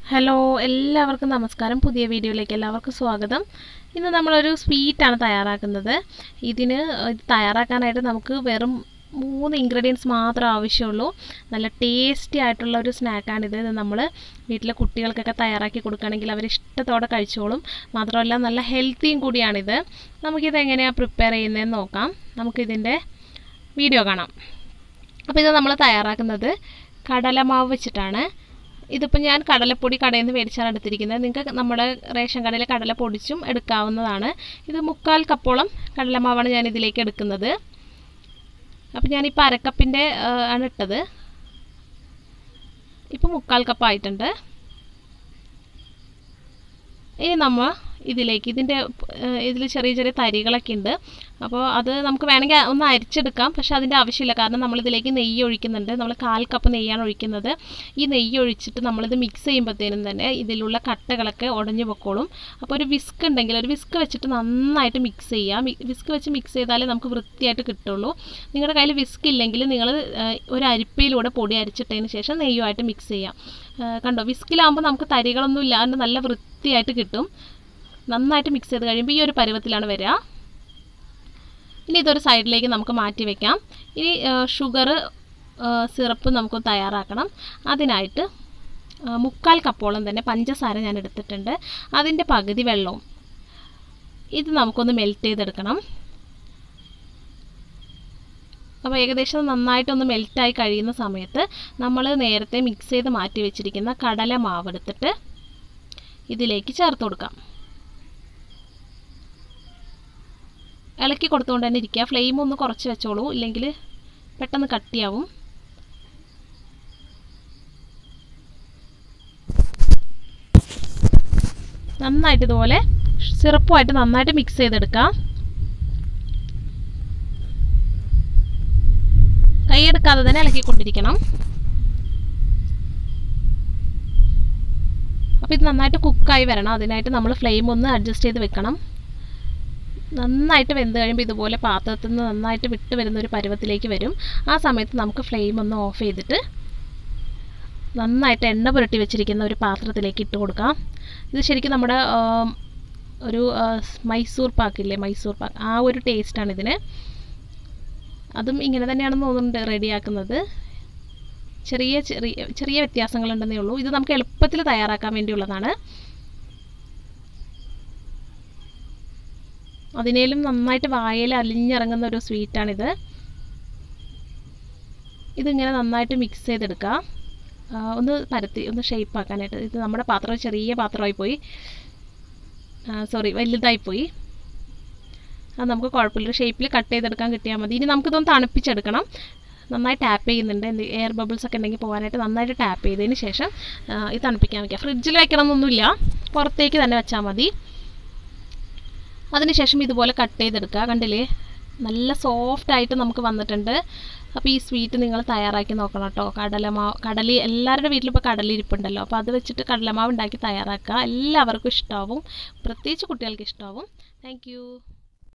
hello എല്ലാവർക്കും നമസ്കാരം പുതിയ വീഡിയോയിലേക്ക് എല്ലാവർക്കും സ്വാഗതം ഇന്ന് നമ്മളൊരു സ്വീറ്റാണ് തയ്യാറാക്കുന്നത് ഇതിന് ഇത് തയ്യാറാക്കാനായിട്ട് നമുക്ക് വെറും മൂന്ന് ഇൻഗ്രീഡിയൻസ് മാത്രമേ ആവശ്യമുള്ളൂ നല്ല ടേസ്റ്റി ആയിട്ടുള്ള ഒരു സ്നാക്കാണിത് ഇത് നമ്മൾ വീട്ടിലെ കുട്ടികൾക്കൊക്കെ തയ്യാറാക്കി കൊടുക്കുകയാണെങ്കിൽ അവർ ഇഷ്ടത്തോടെ കഴിച്ചോളും മാത്രമല്ല നല്ല ഹെൽത്തിയും കൂടിയാണിത് നമുക്കിത് എങ്ങനെയാണ് പ്രിപ്പയർ ചെയ്യുന്നതെന്ന് നോക്കാം നമുക്കിതിൻ്റെ വീഡിയോ കാണാം അപ്പോൾ ഇത് നമ്മൾ തയ്യാറാക്കുന്നത് കടലമാവ് വെച്ചിട്ടാണ് ഇതിപ്പോൾ ഞാൻ കടലപ്പൊടി കടയിൽ നിന്ന് മേടിച്ചാണ് എടുത്തിരിക്കുന്നത് നിങ്ങൾക്ക് നമ്മുടെ റേഷൻ കടയിലെ കടല പൊടിച്ചും എടുക്കാവുന്നതാണ് ഇത് മുക്കാൽ കപ്പോളം കടലമാവാണ് ഞാൻ ഇതിലേക്ക് എടുക്കുന്നത് അപ്പോൾ ഞാനിപ്പോൾ അരക്കപ്പിൻ്റെ ആണ് ഇട്ടത് ഇപ്പോൾ മുക്കാൽ കപ്പ് ആയിട്ടുണ്ട് ഇനി നമ്മൾ ഇതിലേക്ക് ഇതിൻ്റെ ഇതിൽ ചെറിയ ചെറിയ തരികളൊക്കെ ഉണ്ട് അപ്പോൾ അത് നമുക്ക് വേണമെങ്കിൽ ഒന്ന് അരിച്ചെടുക്കാം പക്ഷേ അതിൻ്റെ ആവശ്യമില്ല കാരണം നമ്മളിതിലേക്ക് നെയ്യ് ഒഴിക്കുന്നുണ്ട് നമ്മൾ കാൽ കപ്പ് നെയ്യാണ് ഒഴിക്കുന്നത് ഈ നെയ്യ് ഒഴിച്ചിട്ട് നമ്മളിത് മിക്സ് ചെയ്യുമ്പോഴത്തേനും തന്നെ ഇതിലുള്ള കട്ടകളൊക്കെ ഉടഞ്ഞു പൊക്കോളും അപ്പോൾ ഒരു വിസ്ക് ഉണ്ടെങ്കിൽ ഒരു വിസ്ക് വെച്ചിട്ട് നന്നായിട്ട് മിക്സ് ചെയ്യാം വിസ്ക് വെച്ച് മിക്സ് ചെയ്താലേ നമുക്ക് വൃത്തിയായിട്ട് കിട്ടുള്ളൂ നിങ്ങളുടെ കയ്യിൽ വിസ്ക് ഇല്ലെങ്കിൽ നിങ്ങൾ ഒരു അരിപ്പയിലൂടെ പൊടി അരിച്ചിട്ടതിന് ശേഷം നെയ്യുമായിട്ട് മിക്സ് ചെയ്യാം കണ്ടോ വിസ്കിലാകുമ്പോൾ നമുക്ക് തരികളൊന്നും ഇല്ലാണ്ട് നല്ല വൃത്തിയായിട്ട് കിട്ടും നന്നായിട്ട് മിക്സ് ചെയ്ത് കഴിയുമ്പോൾ ഈ ഒരു പരുവത്തിലാണ് വരിക ഇനി ഇതൊരു സൈഡിലേക്ക് നമുക്ക് മാറ്റി വെക്കാം ഇനി ഷുഗർ സിറപ്പ് നമുക്ക് തയ്യാറാക്കണം അതിനായിട്ട് മുക്കാൽ കപ്പോളം തന്നെ പഞ്ചസാര ഞാൻ എടുത്തിട്ടുണ്ട് അതിൻ്റെ പകുതി വെള്ളവും ഇത് നമുക്കൊന്ന് മെൽറ്റ് ചെയ്തെടുക്കണം അപ്പോൾ ഏകദേശം നന്നായിട്ടൊന്ന് മെൽറ്റായി കഴിയുന്ന സമയത്ത് നമ്മൾ നേരത്തെ മിക്സ് ചെയ്ത് മാറ്റി വെച്ചിരിക്കുന്ന കടല മാവ് എടുത്തിട്ട് ഇതിലേക്ക് ചേർത്ത് കൊടുക്കാം ഇളക്കി കൊടുത്തുകൊണ്ട് തന്നെ ഇരിക്കുക ഫ്ലെയിം ഒന്ന് കുറച്ച് വെച്ചോളൂ ഇല്ലെങ്കിൽ പെട്ടെന്ന് കട്ടിയാവും നന്നായിട്ട് ഇതുപോലെ സിറപ്പുമായിട്ട് നന്നായിട്ട് മിക്സ് ചെയ്തെടുക്കാം കൈയെടുക്കാതെ തന്നെ ഇളക്കിക്കൊണ്ടിരിക്കണം അപ്പോൾ ഇത് നന്നായിട്ട് കുക്കായി വരണം അതിനായിട്ട് നമ്മൾ ഫ്ലെയിം ഒന്ന് അഡ്ജസ്റ്റ് ചെയ്ത് വെക്കണം നന്നായിട്ട് വെന്ത് കഴിയുമ്പോൾ ഇതുപോലെ പാത്രത്തിൽ നിന്ന് നന്നായിട്ട് വിട്ട് വരുന്ന ഒരു പരുവത്തിലേക്ക് വരും ആ സമയത്ത് നമുക്ക് ഫ്ലെയിം ഒന്ന് ഓഫ് ചെയ്തിട്ട് നന്നായിട്ട് എണ്ണ പുരട്ടി വെച്ചിരിക്കുന്ന ഒരു പാത്രത്തിലേക്ക് ഇട്ട് കൊടുക്കാം ഇത് ശരിക്കും നമ്മുടെ ഒരു മൈസൂർ പാക്കില്ലേ മൈസൂർ പാക്ക് ആ ഒരു ടേസ്റ്റാണ് ഇതിന് അതും ഇങ്ങനെ തന്നെയാണെന്ന് തോന്നുന്നുണ്ട് റെഡിയാക്കുന്നത് ചെറിയ ചെറിയ ചെറിയ വ്യത്യാസങ്ങളുണ്ടെന്നേ ഉള്ളൂ ഇത് നമുക്ക് എളുപ്പത്തിൽ തയ്യാറാക്കാൻ വേണ്ടിയുള്ളതാണ് അതിനേലും നന്നായിട്ട് വായയിൽ അലിഞ്ഞിറങ്ങുന്ന ഒരു സ്വീറ്റാണിത് ഇതിങ്ങനെ നന്നായിട്ട് മിക്സ് ചെയ്തെടുക്കുക ഒന്ന് പരത്തി ഒന്ന് ഷേപ്പ് ആക്കാനായിട്ട് ഇത് നമ്മുടെ പാത്രം ചെറിയ പാത്രമായി പോയി സോറി വലുതായിപ്പോയി അത് നമുക്ക് കുഴപ്പമില്ല ഷേപ്പിൽ കട്ട് ചെയ്തെടുക്കാൻ കിട്ടിയാൽ മതി ഇനി നമുക്കിതൊന്ന് തണുപ്പിച്ചെടുക്കണം നന്നായി ടാപ്പ് ചെയ്യുന്നുണ്ട് എന്ത് എയർ ബബിൾസ് ഒക്കെ ഉണ്ടെങ്കിൽ പോകാനായിട്ട് നന്നായിട്ട് ടാപ്പ് ചെയ്തതിന് ശേഷം ഇത് തണുപ്പിക്കാൻ വയ്ക്കുക ഫ്രിഡ്ജിൽ വെക്കണമെന്നൊന്നുമില്ല പുറത്തേക്ക് തന്നെ വെച്ചാൽ മതി അതിനുശേഷം ഇതുപോലെ കട്ട് ചെയ്തെടുക്കുക കണ്ടില്ലേ നല്ല സോഫ്റ്റ് ആയിട്ട് നമുക്ക് വന്നിട്ടുണ്ട് അപ്പോൾ ഈ സ്വീറ്റ് നിങ്ങൾ തയ്യാറാക്കി നോക്കണം കേട്ടോ കടലമാവ് കടലി എല്ലാവരുടെ വീട്ടിലിപ്പോൾ കടലി ഇരിപ്പുണ്ടല്ലോ അപ്പോൾ അത് വെച്ചിട്ട് കടലമാവ് ഉണ്ടാക്കി തയ്യാറാക്കുക എല്ലാവർക്കും ഇഷ്ടമാവും പ്രത്യേകിച്ച് കുട്ടികൾക്ക് ഇഷ്ടമാവും താങ്ക്